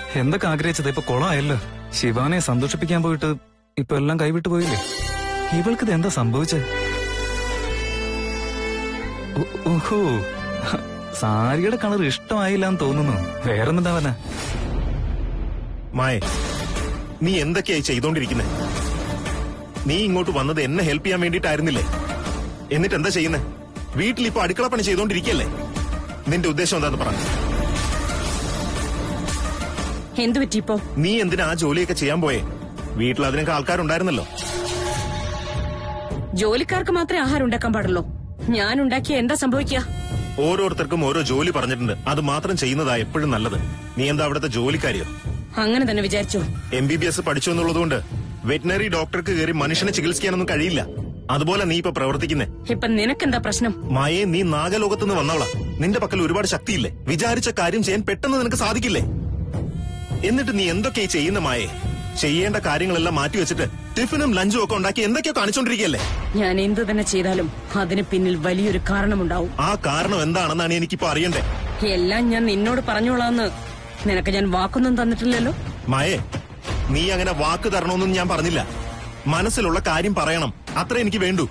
എന്തൊക്കെ ആഗ്രഹിച്ചത് ഇപ്പൊ കൊളായല്ലോ ശിവാനെ സന്തോഷിപ്പിക്കാൻ പോയിട്ട് ഇപ്പൊ എല്ലാം കൈവിട്ടു പോയില്ലേ ഇവൾക്ക് ഇത് എന്താ സംഭവിച്ചത് ഓ- ഓഹോ സാരിയുടെ കളർ ഇഷ്ടമായില്ല എന്ന് തോന്നുന്നു വേറെന്താ പറഞ്ഞ മായ നീ എന്തൊക്കെയായി ചെയ്തോണ്ടിരിക്കുന്നത് നീ ഇങ്ങോട്ട് വന്നത് എന്നെ ഹെൽപ്പ് ചെയ്യാൻ വേണ്ടിയിട്ടായിരുന്നില്ലേ എന്നിട്ട് എന്താ ചെയ്യുന്നത് വീട്ടിൽ ഇപ്പൊ അടുക്കള പണി ചെയ്തോണ്ടിരിക്കല്ലേ നിന്റെ ഉദ്ദേശം എന്താന്ന് പറ എന്തു പറ്റി ഇപ്പോ നീ എന്തിനാ ആ ജോലിയൊക്കെ ചെയ്യാൻ പോയേ വീട്ടിൽ അതിനൊക്കെ ആൾക്കാരുണ്ടായിരുന്നല്ലോ ജോലിക്കാർക്ക് മാത്രമേ ആഹാരം ഉണ്ടാക്കാൻ പാടുള്ളൂ ഞാൻ ഉണ്ടാക്കിയ എന്താ സംഭവിക്കുക ഓരോരുത്തർക്കും ഓരോ ജോലി പറഞ്ഞിട്ടുണ്ട് അത് മാത്രം ചെയ്യുന്നതാ എപ്പോഴും നല്ലത് നീ എന്താ അവിടുത്തെ ജോലിക്കാരിയോ അങ്ങനെ തന്നെ വിചാരിച്ചു എം ബി ബി എസ് പഠിച്ചു എന്നുള്ളതുകൊണ്ട് വെറ്റിനറി ഡോക്ടർക്ക് കയറി മനുഷ്യനെ ചികിത്സിക്കാനൊന്നും കഴിയില്ല അതുപോലെ നീ ഇപ്പൊ പ്രവർത്തിക്കുന്നേ ഇപ്പൊ നിനക്കെന്താ പ്രശ്നം മായേ നീ നാഗലോകത്തുനിന്ന് വന്നവളാ നിന്റെ പക്കൽ ഒരുപാട് ശക്തിയില്ലേ വിചാരിച്ച കാര്യം ചെയ്യാൻ പെട്ടെന്ന് നിനക്ക് സാധിക്കില്ലേ എന്നിട്ട് നീ എന്തൊക്കെയാ ചെയ്യുന്ന മായേ ചെയ്യേണ്ട കാര്യങ്ങളെല്ലാം മാറ്റിവെച്ചിട്ട് ടിഫിനും ലഞ്ചും ഒക്കെ ഉണ്ടാക്കി എന്തൊക്കെയോ കാണിച്ചോണ്ടിരിക്കല്ലേ ഞാൻ എന്തു തന്നെ ചെയ്താലും അതിന് പിന്നിൽ വലിയൊരു കാരണമുണ്ടാവും ആ കാരണം എന്താണെന്നാണ് എനിക്കിപ്പോ അറിയണ്ടേ എല്ലാം ഞാൻ നിന്നോട് പറഞ്ഞോളാന്ന് നിനക്ക് ഞാൻ വാക്കൊന്നും തന്നിട്ടില്ലല്ലോ മായേ നീ അങ്ങനെ വാക്ക് തരണമെന്നും ഞാൻ പറഞ്ഞില്ല മനസ്സിലുള്ള കാര്യം പറയണം അത്ര എനിക്ക് വേണ്ടൂ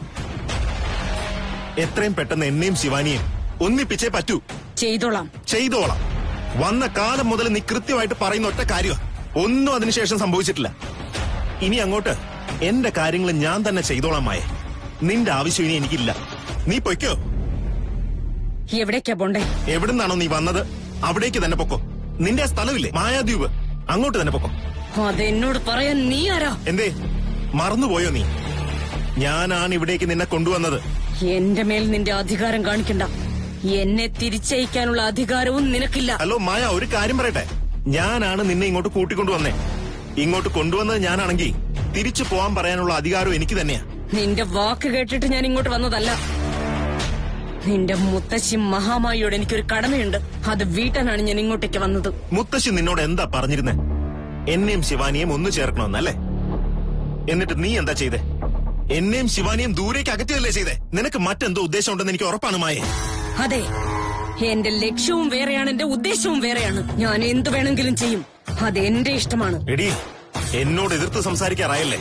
എത്രയും പെട്ടെന്ന് എന്നെയും ശിവാനിയും ഒന്നിപ്പിച്ചേ പറ്റൂ ചെയ്തോളാം ചെയ്തോളാം വന്ന കാലം മുതൽ നീ കൃത്യമായിട്ട് പറയുന്ന ഒറ്റ കാര്യമാണ് ഒന്നും അതിനുശേഷം സംഭവിച്ചിട്ടില്ല ഇനി അങ്ങോട്ട് എന്റെ കാര്യങ്ങൾ ഞാൻ തന്നെ ചെയ്തോളാം മായേ നിന്റെ ആവശ്യം ഇനി എനിക്കില്ല നീ പൊയ്ക്കോ എവിടേക്കാ പോണ്ടേ എവിടുന്നാണോ നീ വന്നത് അവിടേക്ക് തന്നെ പൊക്കോ നിന്റെ ആ സ്ഥലമില്ലേ മായാദ്വീപ് അങ്ങോട്ട് തന്നെ പൊക്കോ അതെന്നോട് പറയാൻ നീ ആരാ എന്തേ മറന്നുപോയോ നീ ഞാനാണ് ഇവിടേക്ക് നിന്നെ കൊണ്ടുവന്നത് എന്റെ മേൽ നിന്റെ അധികാരം കാണിക്കണ്ട എന്നെ തിരിച്ചയക്കാനുള്ള അധികാരവും നിനക്കില്ല ഹലോ മായ ഒരു കാര്യം പറയട്ടെ ഞാനാണ് നിന്നെ ഇങ്ങോട്ട് കൂട്ടിക്കൊണ്ടുവന്നേ ഇങ്ങോട്ട് കൊണ്ടുവന്നത് ഞാനാണെങ്കിൽ തിരിച്ചു പോവാൻ പറയാനുള്ള അധികാരം എനിക്ക് തന്നെയാ നിന്റെ വാക്ക് കേട്ടിട്ട് ഞാൻ ഇങ്ങോട്ട് വന്നതല്ല നിന്റെ മുത്തശ്ശി മഹാമായിയോട് എനിക്കൊരു കടമയുണ്ട് അത് വീട്ടാനാണ് ഞാൻ ഇങ്ങോട്ടേക്ക് വന്നത് മുത്തശ്ശി നിന്നോട് എന്താ പറഞ്ഞിരുന്നേ എന്നെയും ശിവാനിയും ഒന്ന് ചേർക്കണമെന്നല്ലേ എന്നിട്ട് നീ എന്താ ചെയ്തേ എന്നെയും ശിവാനിയും ദൂരേക്ക് അകറ്റുകയല്ലേ ചെയ്തേ നിനക്ക് മറ്റെന്തോ ഉദ്ദേശം ഉണ്ടെന്ന് എനിക്ക് ഉറപ്പാണ് മായേ അതെ എന്റെ ലക്ഷ്യവും വേറെയാണ് എന്റെ ഉദ്ദേശവും വേറെയാണ് ഞാൻ എന്തു വേണമെങ്കിലും ചെയ്യും അത് എന്റെ ഇഷ്ടമാണ് എടി എന്നോട് എതിർത്ത് സംസാരിക്കാറായല്ലേ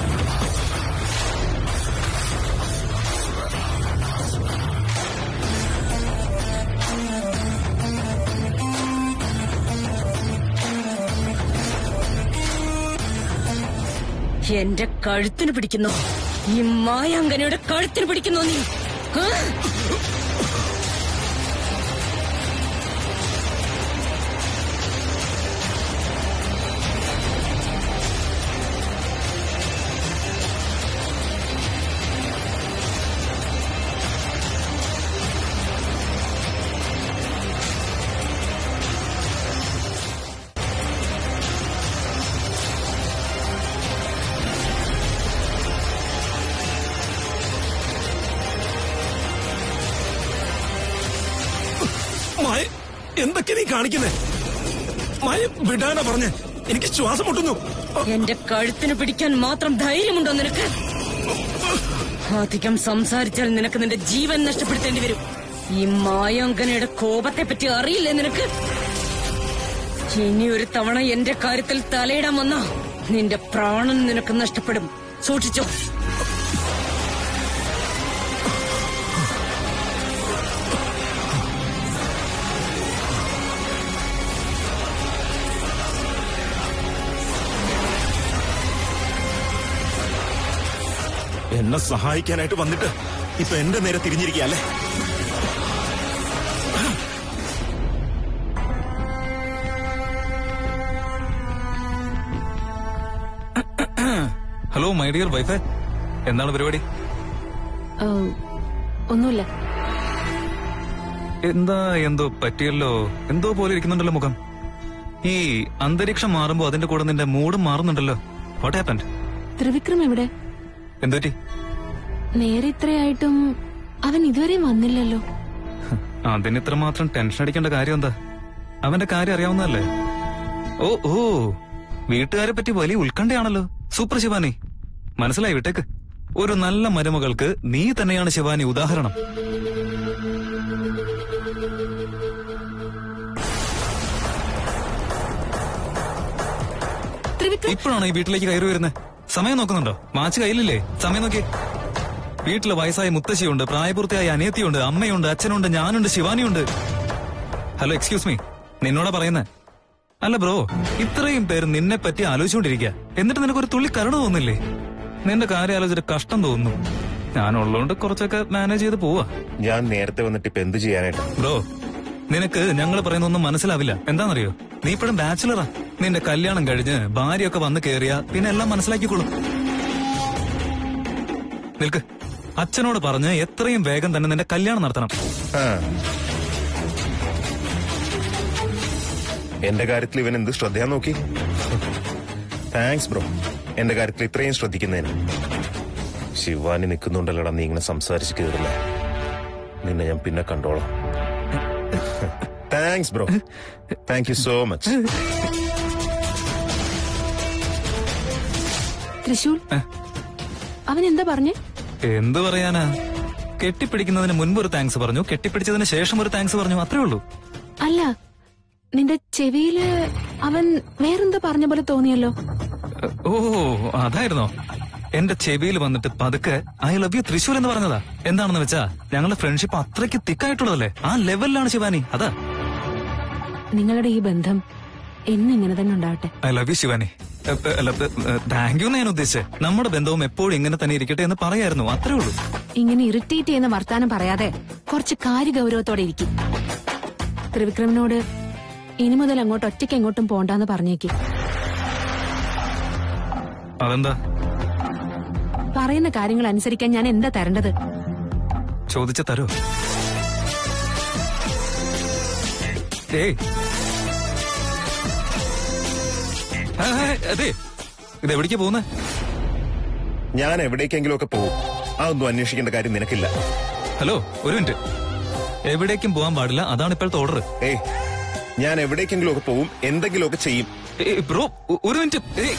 എന്റെ കഴുത്തിന് പിടിക്കുന്നു ഈ മായാങ്കനയുടെ കഴുത്തിന് പിടിക്കുന്നു നീ ആ? മായ എന്തൊക്കെ നീ കാണിക്കുന്നേ മായ വിടാനാ പറഞ്ഞേ എനിക്ക് ശ്വാസം മുട്ടുന്നു എന്റെ കഴുത്തിന് പിടിക്കാൻ മാത്രം ധൈര്യമുണ്ടോ നിനക്ക് അധികം സംസാരിച്ചാൽ നിനക്ക് നിന്റെ ജീവൻ നഷ്ടപ്പെടുത്തേണ്ടി വരും ഈ മായാങ്കനയുടെ കോപത്തെ പറ്റി അറിയില്ലേ നിനക്ക് ഇനി ഒരു തവണ എന്റെ കാര്യത്തിൽ തലയിടാൻ വന്നാ നിന്റെ പ്രാണൻ നിനക്ക് നഷ്ടപ്പെടും സൂക്ഷിച്ചോ എന്നെ സഹായിക്കാനായിട്ട് വന്നിട്ട് ഇപ്പൊ എന്റെ നേരെ തിരിഞ്ഞിരിക്കുക അല്ലേ ഹലോ മൈ ഡിയർ വൈഫേ എന്താണ് പരിപാടി ഓ, ഒന്നുമില്ല എന്താ എന്തോ പറ്റിയല്ലോ എന്തോ പോലെ ഇരിക്കുന്നുണ്ടല്ലോ മുഖം ഈ അന്തരീക്ഷം മാറുമ്പോ അതിന്റെ കൂടെ നിന്റെ മൂഡും മാറുന്നുണ്ടല്ലോ വാട്ട് ഹാപ്പൻ ത്രിവിക്രം എവിടെ എന്തുപറ്റി നേരെ ഇത്രയായിട്ടും അവൻ ഇതുവരെയും വന്നില്ലല്ലോ അതിന് ഇത്രമാത്രം ടെൻഷൻ അടിക്കേണ്ട കാര്യം എന്താ അവന്റെ കാര്യം അറിയാവുന്നതല്ലേ ഓ ഓ വീട്ടുകാരെ പറ്റി വലിയ ഉത്കണ്ഠയാണല്ലോ സൂപ്പർ ശിവാനി മനസ്സിലായി വിട്ടേക്ക് ഒരു നല്ല മരുമകൾക്ക് നീ തന്നെയാണ് ശിവാനി ഉദാഹരണം ത്രിവിക്രം ഇപ്പോഴാണ് ഈ വീട്ടിലേക്ക് കയറി വരുന്നത് സമയം നോക്കുന്നുണ്ടോ വാച്ച് കയ്യിലില്ലേ സമയം നോക്കി വീട്ടില് വയസ്സായ മുത്തശ്ശിയുണ്ട് പ്രായപൂർത്തിയായ അനിയത്തിയുണ്ട് അമ്മയുണ്ട് അച്ഛനുണ്ട് ഞാനുണ്ട് ശിവാനിയുണ്ട് ഹലോ എക്സ്ക്യൂസ് മീ നിന്നോടാ പറയുന്നത് അല്ല ബ്രോ ഇത്രയും പേര് നിന്നെ പറ്റി ആലോചിച്ചുകൊണ്ടിരിക്കുക എന്നിട്ട് നിനക്കൊരു തുള്ളി കരുണ തോന്നില്ലേ നിന്റെ കാര്യം ആലോചിച്ചിട്ട് കഷ്ടം തോന്നുന്നു ഞാനുള്ളതുകൊണ്ട് കുറച്ചൊക്കെ മാനേജ് ചെയ്ത് പോവാ ഞാൻ നേരത്തെ വന്നിട്ട് ഇപ്പൊ എന്ത് ചെയ്യാനായിട്ട് ബ്രോ നിനക്ക് ഞങ്ങൾ പറയുന്നൊന്നും മനസ്സിലാവില്ല എന്താണെന്നറിയോ നീ ഇപ്പോഴും ബാച്ചിലറാ നിന്റെ കല്യാണം കഴിഞ്ഞ് ഭാര്യയൊക്കെ വന്ന് കേറിയ പിന്നെ എല്ലാം മനസ്സിലാക്കിക്കോളും നിൽക്ക് അച്ഛനോട് പറഞ്ഞ് എത്രയും വേഗം തന്നെ നിന്റെ കല്യാണം നടത്തണം ആ. എന്റെ കാര്യത്തിൽ ഇവൻ എന്ത് ശ്രദ്ധയാ നോക്കി താങ്ക്സ് ബ്രോ എന്റെ കാര്യത്തിൽ ഇത്രയും ശ്രദ്ധിക്കുന്നതിന് ശിവാനി നിൽക്കുന്നുണ്ടല്ലോടാ നീ ഇങ്ങനെ സംസാരിച്ച് കയറില്ല നിന്നെ ഞാൻ പിന്നെ കണ്ടോളാം thanks bro thank you so much Trishul ഏ? അവൻ എന്താ പറഞ്ഞേ എന്ത് പറയാനാ കെട്ടിപ്പിടിക്കുന്നതിന് മുൻപ് ഒരു താങ്ക്സ് പറഞ്ഞു കെട്ടിപ്പിടിച്ചതിന് ശേഷം ഒരു താങ്ക്സ് പറഞ്ഞു അത്രേ ഉള്ളൂ അല്ല നിന്റെ ചെവിയില് അവൻ വേറെന്താ പറഞ്ഞ പോലെ തോന്നിയല്ലോ ഓ അതായിരുന്നോ എന്റെ ചെവിയിൽ വന്നിട്ട് പതുക്കെ ഐ ലവ് യു തൃശൂർ എന്ന് പറഞ്ഞതാ എന്താണെന്ന് വെച്ചാ ഞങ്ങളുടെ ഫ്രണ്ട്ഷിപ്പ് അത്രയ്ക്ക് തിക്കായിട്ടുള്ളതല്ലേ ആ ലെവലിലാണ് ശിവാനി അതാ നിങ്ങളുടെ ഈ ബന്ധം എന്നും ഇങ്ങനെ തന്നെ ഉണ്ടാവട്ടെ I love you Shivani thank you ഞാൻ ഉദ്ദേശിച്ചത് നമ്മുടെ ബന്ധവും എപ്പോഴും ഇങ്ങനെ തന്നെ ഇരിക്കട്ടെ എന്ന് പറയായിരുന്നു അത്രേ ഉള്ളൂ ഇങ്ങനെ ഇറിറ്റേറ്റ് ചെയ്യുന്ന വർത്താനം പറയാതെ കുറച്ച് കാര്യഗൗരവത്തോടെ ഇരിക്കും ത്രിവിക്രമനോട് ഇനി മുതൽ അങ്ങോട്ട് ഒറ്റയ്ക്ക് എങ്ങോട്ടും പോണ്ടാന്ന് പറഞ്ഞേക്ക് അതെന്താ പറയുന്ന കാര്യങ്ങൾ അനുസരിക്കാൻ ഞാൻ എന്താ തരേണ്ടത് ചോദിച്ച തരോ ഏയ് ആ, ആ, അതെ ഇത് എവിടേക്കാ പോകുന്നേ ഞാൻ എവിടേക്കെങ്കിലും ഒക്കെ പോകും അതൊന്നും അന്വേഷിക്കേണ്ട കാര്യം നിനക്കില്ല ഹലോ ഒരു മിനിറ്റ് എവിടേക്കും പോകാൻ പാടില്ല അതാണ് ഇപ്പോഴത്തെ ഓർഡർ ഏയ് ഞാൻ എവിടേക്കെങ്കിലും ഒക്കെ പോവും എന്തെങ്കിലും ഒക്കെ ചെയ്യും ബ്രോ ഒ- ഒരു മിനിറ്റ് ഏയ്.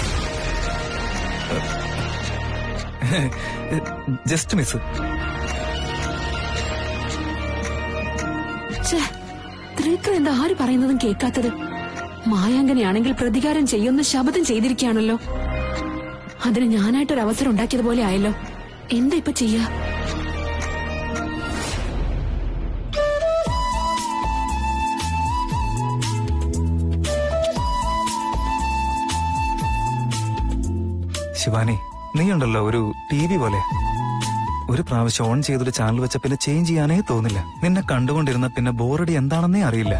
ജസ്റ്റ് മിസ് ഛേ, ത്രിവിക്രം എന്താ ആര് പറയുന്നതും കേൾക്കാത്തത് മായാങ്കനെയാണെങ്കിൽ പ്രതികാരം ചെയ്യുന്ന ശപഥം ചെയ്തിരിക്കുകയാണല്ലോ അതിന് ഞാനായിട്ടൊരു അവസരം ഉണ്ടാക്കിയതുപോലെ ആയല്ലോ എന്താ ഇപ്പൊ ചെയ്യാ ശിവാനി നീ ഉണ്ടല്ലോ ഒരു ടി വി പോലെ ഒരു പ്രാവശ്യം ഓൺ ചെയ്തൊരു ചാനൽ വെച്ച പിന്നെ ചേഞ്ച് ചെയ്യാനേ തോന്നില്ല നിന്നെ കണ്ടുകൊണ്ടിരുന്ന പിന്നെ ബോറടി എന്താണെന്നേ അറിയില്ല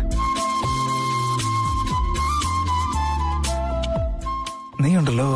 നീ ഉണ്ടല്ലോ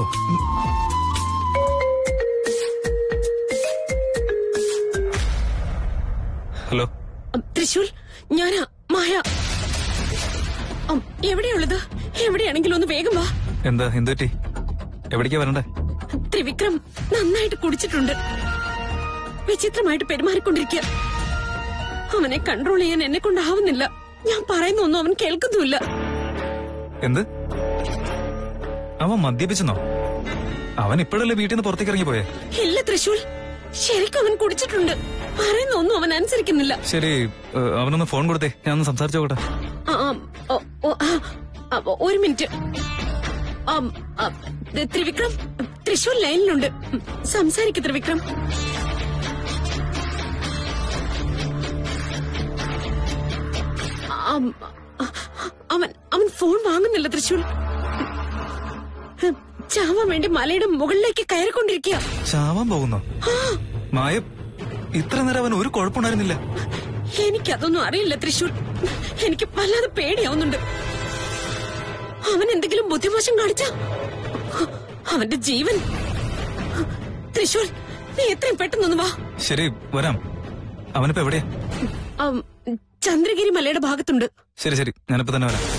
ഹലോ അം, തൃശൂൽ ഞാനാ മായ അം, എവിടെയുള്ളത് എവിടെയാണെങ്കിലും ഒന്ന് വേഗം വാ എന്താ എന്തുപറ്റി എവിടേക്കാ വരണ്ടേ ത്രിവിക്രം നന്നായിട്ട് കുടിച്ചിട്ടുണ്ട് വിചിത്രമായിട്ട് പെരുമാറിക്കൊണ്ടിരിക്കുക അവനെ കൺട്രോൾ ചെയ്യാൻ എന്നെ കൊണ്ടാവുന്നില്ല ഞാൻ പറയുന്ന ഒന്നും അവൻ കേൾക്കുന്നുമില്ല എന്ത് അവൻ മദ്യപിച്ചെന്നോ അവൻ ഇപ്പോഴല്ലേ വീട്ടിൽ നിന്ന് പുറത്തേക്ക് ഇറങ്ങി പോയേ ഇല്ല തൃശൂൽ ശരിക്കും അവൻ കുടിച്ചിട്ടുണ്ട് പറയുന്ന ഒന്നും അവൻ അനുസരിക്കുന്നില്ല ശരി ഏ, അവനൊന്ന് ഫോൺ കൊടുത്തേ ഞാൻ ഒന്ന് സംസാരിച്ചു നോക്കട്ടെ ആ, ആ, ഓ, ഓ, ആ, ആ, ഒരു മിനിറ്റ് ആം, ആ, ദേ, ത്രിവിക്രം തൃശൂർ ലൈനിലുണ്ട് സംസാരിക്ക് ത്രിവിക്രം ആം, ആ, അവൻ അവൻ ഫോൺ വാങ്ങുന്നില്ല തൃശൂർ ചാവാൻ വേണ്ടി മലയുടെ മുകളിലേക്ക് കയറിക്കൊണ്ടിരിക്കുക ചാവാൻ പോകുന്നോ മായ ഇത്ര നേരം അവൻ ഒരു കുഴപ്പമുണ്ടായിരുന്നില്ല എനിക്കതൊന്നും അറിയില്ല തൃശൂർ എനിക്ക് വല്ലാതെ പേടിയാവുന്നുണ്ട് അവൻ എന്തെങ്കിലും ബുദ്ധിമോശം കാണിച്ച അവന്റെ ജീവൻ തൃശൂർ നീ എത്രയും പെട്ടെന്നൊന്ന് വാ ശരി വരാം അവനിപ്പോ എവിടെയാ ആം, ചന്ദ്രഗിരി മലയുടെ ഭാഗത്തുണ്ട് ശരി ശരി ഞാനിപ്പോ തന്നെ വരാം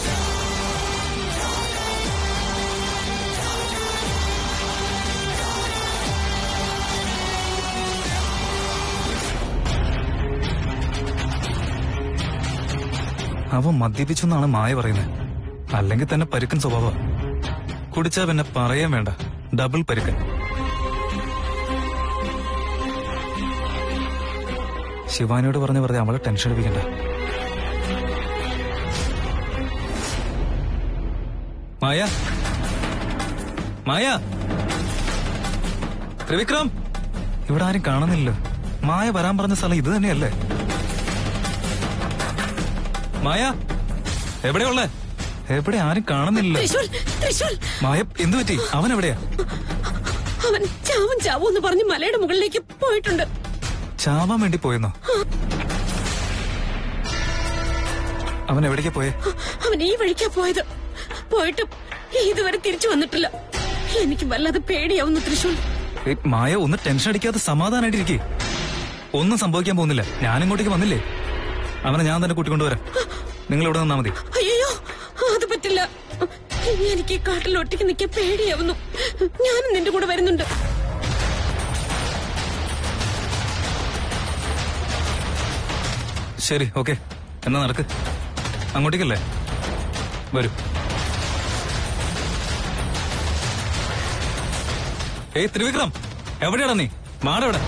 അവൻ മദ്യപിച്ചു എന്നാണ് മായ പറയുന്നത് അല്ലെങ്കിൽ തന്നെ പരുക്കൻ സ്വഭാവം കുടിച്ചാ പിന്നെ പറയാൻ വേണ്ട ഡബിൾ പരുക്കൻ ശിവാനിയോട് പറഞ്ഞ വെറുതെ അവളെ ടെൻഷൻ എടുപ്പിക്കണ്ട മായ മായ ത്രിവിക്രം ഇവിടെ ആരും കാണുന്നില്ലല്ലോ മായ വരാൻ പറഞ്ഞ സ്ഥലം ഇത് തന്നെയല്ലേ മായ എവിടെയുള്ളേ എവിടെ ആരും കാണുന്നില്ല തൃശൂൽ തൃശൂൽ മായ എന്തു പറ്റി അവൻ എവിടെയാ അവൻ ചാവും ചാവും എന്ന് പറഞ്ഞ് മലയുടെ മുകളിലേക്ക് പോയിട്ടുണ്ട് ചാവാൻ വേണ്ടി പോയെന്നോ അവൻ എവിടേക്കാ പോയേ അവൻ ഈ വഴിക്കാ പോയത് പോയിട്ട് ഇതുവരെ തിരിച്ചു വന്നിട്ടില്ല എനിക്ക് വല്ലാതെ പേടിയാവുന്നു തൃശൂൽ ഏയ്, മായ ഒന്ന് ടെൻഷൻ അടിക്കാതെ സമാധാനായിട്ടിരിക്കേ ഒന്നും സംഭവിക്കാൻ പോകുന്നില്ല ഞാൻ ഇങ്ങോട്ടേക്ക് വന്നില്ലേ അവനെ ഞാൻ തന്നെ കൂട്ടിക്കൊണ്ടുവരാം നിങ്ങൾ ഇവിടെ നിന്നാ മതി അയ്യോ അത് പറ്റില്ല എനിക്ക് ഈ കാട്ടിൽ ഒറ്റയ്ക്ക് നിൽക്കാൻ പേടിയാവുന്നു ഞാനും നിന്റെ കൂടെ വരുന്നുണ്ട് ശരി ഓക്കെ എന്നാ നടക്ക് അങ്ങോട്ടേക്കല്ലേ വരൂ ഏയ് ത്രിവിക്രം എവിടെയാടാ നീ മാടെവിടെ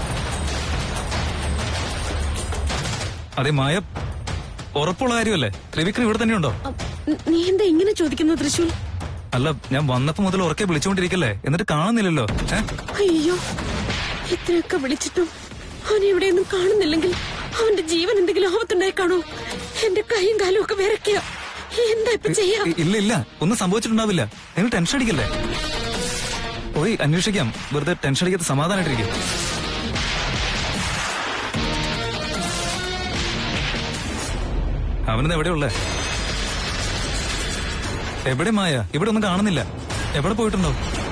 അതെ മായ ഉറപ്പുള്ള കാര്യമല്ലേ ത്രിവിക്രം ഇവിടെ തന്നെയുണ്ടോ അ- നീ എന്താ ഇങ്ങനെ ചോദിക്കുന്നു തൃശൂൽ അല്ല ഞാൻ വന്നപ്പോ മുതൽ ഉറക്കെ വിളിച്ചുകൊണ്ടിരിക്കല്ലേ എന്നിട്ട് കാണുന്നില്ലല്ലോ ഏ അയ്യോ ഇത്രയൊക്കെ വിളിച്ചിട്ടും അവൻ എവിടെയൊന്നും കാണുന്നില്ലെങ്കിൽ അവന്റെ ജീവൻ എന്തെങ്കിലും ആപത്തുണ്ടായി കാണോ എന്റെ കൈയും കാലും ഒക്കെ വിറയ്ക്കുക എന്താ ഇപ്പൊ ചെയ്യാം ഇ- ഇല്ല ഇല്ല ഒന്നും സംഭവിച്ചിട്ടുണ്ടാവില്ല നിങ്ങൾ ടെൻഷൻ അടിക്കല്ലേ പോയി അന്വേഷിക്കാം വെറുതെ ടെൻഷൻ അടിക്കാത്ത സമാധാനായിട്ടിരിക്കും അവനെന്ന് എവിടെയുള്ളേ എവിടെ മായ ഇവിടെ ഒന്നും കാണുന്നില്ല എവിടെ പോയിട്ടുണ്ടോ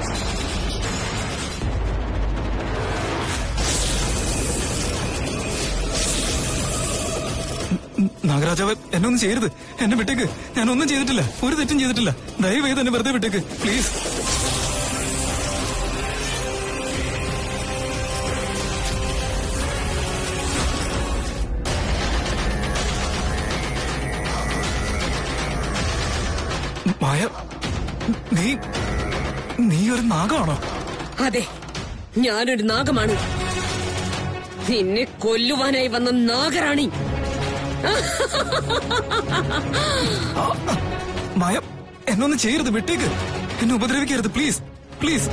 നാഗരാജാവ് എന്നെ ഒന്നും ചെയ്യരുത് എന്നെ വിട്ടേക്ക് ഞാൻ ഒന്നും ചെയ്തിട്ടില്ല ഒരു തെറ്റും ചെയ്തിട്ടില്ല ദയവേത് എന്നെ വെറുതെ വിട്ടേക്ക് പ്ലീസ് മായ നീ നീ ഒരു നാഗമാണോ അതെ ഞാനൊരു നാഗമാണ് നിന്നെ കൊല്ലുവാനായി വന്ന നാഗറാണി മായ എന്നൊന്നും ചെയ്യരുത് വിട്ടേക്ക് എന്നെ ഉപദ്രവിക്കരുത് പ്ലീസ് പ്ലീസ്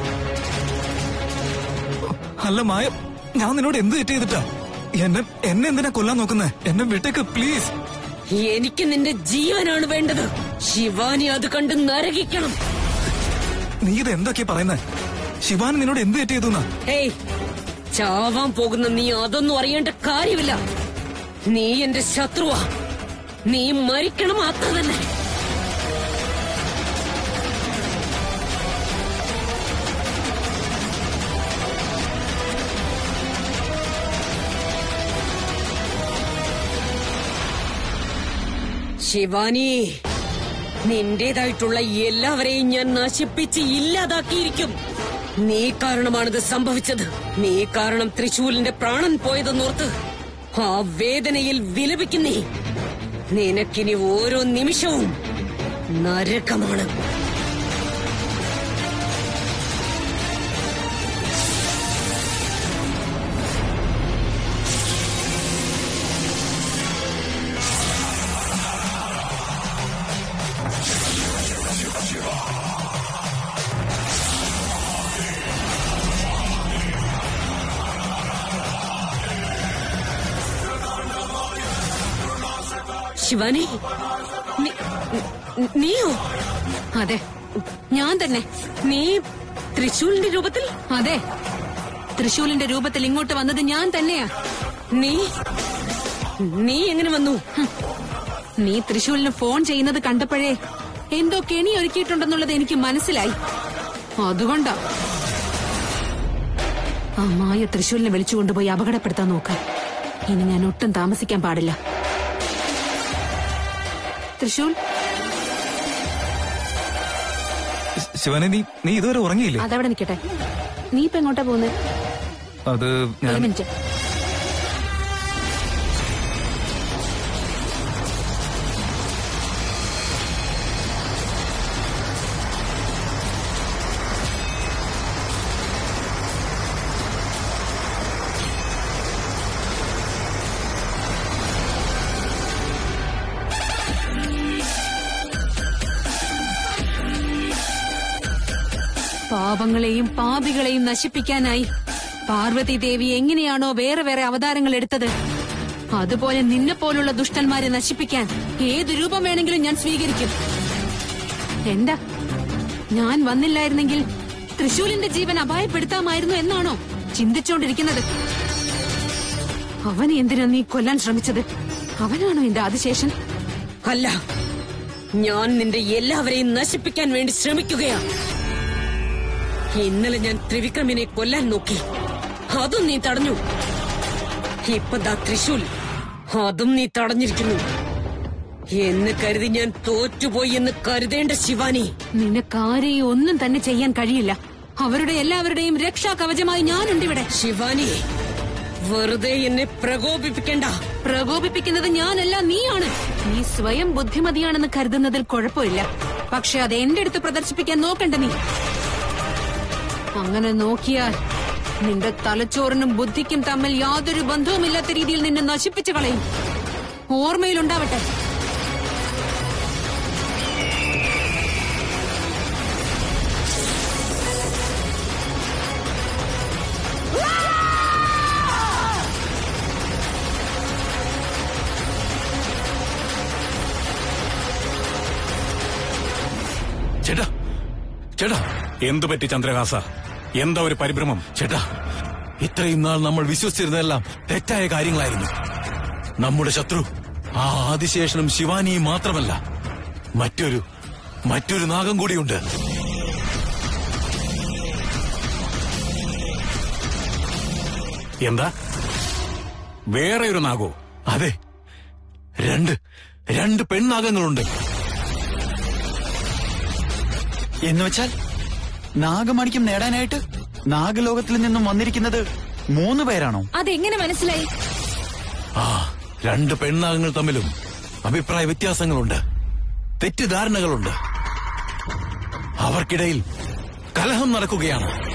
അല്ല മായ ഞാൻ നിന്നോട് എന്ത് തെറ്റ് ചെയ്തിട്ടാ എന്നെ എന്നെ എന്തിനാ കൊല്ലാൻ നോക്കുന്നേ എന്നെ വിട്ടേക്ക് പ്ലീസ് എനിക്ക് നിന്റെ ജീവനാണ് വേണ്ടത് ശിവാനി അത് കണ്ട് നരകിക്കണം നീ ഇത് എന്തൊക്കെയാ പറയുന്നേ ശിവാൻ നിന്നോട് എന്ത് തെറ്റ് ചെയ്തു ഏയ് ചാവാൻ പോകുന്ന നീ അതൊന്നും അറിയേണ്ട കാര്യമില്ല നീ എന്റെ ശത്രുവാ നീ മരിക്കണം അത്ര തന്നെ ശിവാനി നിന്റേതായിട്ടുള്ള എല്ലാവരെയും ഞാൻ നശിപ്പിച്ച് ഇല്ലാതാക്കിയിരിക്കും നീ കാരണമാണിത് സംഭവിച്ചത് നീ കാരണം തൃശൂലിന്റെ പ്രാണൻ പോയതെന്നോർത്ത് ആ വേദനയിൽ വിലപിക്കുന്നേ നിനക്കിനി ഓരോ നിമിഷവും നരകമാണ് ശിവാനി നീ- നി- നീയോ അതെ ഞാൻ തന്നെ നീ തൃശൂലിന്റെ രൂപത്തിൽ അതെ തൃശൂലിന്റെ രൂപത്തിൽ ഇങ്ങോട്ട് വന്നത് ഞാൻ തന്നെയാ നീ നീ എങ്ങനെ വന്നു നീ തൃശൂലിന് ഫോൺ ചെയ്യുന്നത് കണ്ടപ്പോഴേ എന്തോ കെണി ഒരുക്കിയിട്ടുണ്ടെന്നുള്ളത് എനിക്ക് മനസ്സിലായി അതുകൊണ്ടാ ആ മായ തൃശൂലിനെ വിളിച്ചു കൊണ്ടുപോയി അപകടപ്പെടുത്താൻ നോക്കാം ഇനി ഞാൻ ഒട്ടും താമസിക്കാൻ പാടില്ല തൃശൂൽ ശിവനെ നീ നീ ഇതുവരെ ഉറങ്ങിയില്ലേ അതവിടെ നിൽക്കട്ടെ നീ ഇപ്പൊ എങ്ങോട്ടാ പോകുന്നത് അത് ഒരു ഞാൻ മിനിറ്റ് പാപങ്ങളെയും പാപികളെയും നശിപ്പിക്കാനായി പാർവതി ദേവി എങ്ങനെയാണോ വേറെ വേറെ അവതാരങ്ങൾ എടുത്തത് അതുപോലെ നിന്നെ പോലുള്ള ദുഷ്ടന്മാരെ നശിപ്പിക്കാൻ ഏത് രൂപം വേണമെങ്കിലും ഞാൻ സ്വീകരിക്കും എന്താ ഞാൻ വന്നില്ലായിരുന്നെങ്കിൽ തൃശൂലിന്റെ ജീവൻ അപായപ്പെടുത്താമായിരുന്നു എന്നാണോ ചിന്തിച്ചോണ്ടിരിക്കുന്നത് അവനെ എന്തിനാ നീ കൊല്ലാൻ ശ്രമിച്ചത് അവനാണോ എന്റെ ആദിശേഷൻ അല്ല ഞാൻ നിന്റെ എല്ലാവരെയും നശിപ്പിക്കാൻ വേണ്ടി ശ്രമിക്കുകയാ ഇന്നലെ ഞാൻ ത്രിവിക്രമിനെ കൊല്ലാൻ നോക്കി അതും നീ തടഞ്ഞു ഇപ്പൊ ദാ തൃശൂൽ അതും നീ തടഞ്ഞിരിക്കുന്നു എന്ന് കരുതി ഞാൻ തോറ്റുപോയി എന്ന് കരുതേണ്ട ശിവാനി നിനക്കാരെയും ഒന്നും തന്നെ ചെയ്യാൻ കഴിയില്ല അവരുടെ എല്ലാവരുടെയും രക്ഷാ കവചമായി ഞാനുണ്ട് ഇവിടെ ശിവാനി വെറുതെ എന്നെ പ്രകോപിപ്പിക്കണ്ട പ്രകോപിപ്പിക്കുന്നത് ഞാനല്ല നീയാണ് നീ സ്വയം ബുദ്ധിമതിയാണെന്ന് കരുതുന്നതിൽ കുഴപ്പമില്ല പക്ഷെ അത് എന്റെ അടുത്ത് പ്രദർശിപ്പിക്കാൻ നോക്കണ്ട നീ അങ്ങനെ നോക്കിയാൽ നിന്റെ തലച്ചോറിനും ബുദ്ധിക്കും തമ്മിൽ യാതൊരു ബന്ധവുമില്ലാത്ത രീതിയിൽ നിന്നെ നശിപ്പിച്ചു കളയും ഓർമ്മയിലുണ്ടാവട്ടെ ചേട്ടാ ചേട്ടാ എന്തു പറ്റി ചന്ദ്രഹാസ എന്താ ഒരു പരിഭ്രമം ചേട്ടാ ഇത്രയും നാൾ നമ്മൾ വിശ്വസിച്ചിരുന്നതെല്ലാം തെറ്റായ കാര്യങ്ങളായിരുന്നു നമ്മുടെ ശത്രു ആ ആദിശേഷനും ശിവാനിയും മാത്രമല്ല മറ്റൊരു മറ്റൊരു നാഗം കൂടിയുണ്ട് എന്താ വേറെ ഒരു നാഗോ അതെ രണ്ട് രണ്ട് പെൺനാഗങ്ങളുണ്ട് എന്നുവെച്ചാൽ നാഗമാണിക്യം നേടാനായിട്ട് നാഗലോകത്തിൽ നിന്നും വന്നിരിക്കുന്നത് മൂന്ന് പേരാണോ അതെങ്ങനെ മനസ്സിലായി ആ രണ്ട് പെണ്ണാഗങ്ങൾ തമ്മിലും അഭിപ്രായ വ്യത്യാസങ്ങളുണ്ട് തെറ്റിദ്ധാരണകളുണ്ട് അവർക്കിടയിൽ കലഹം നടക്കുകയാണ്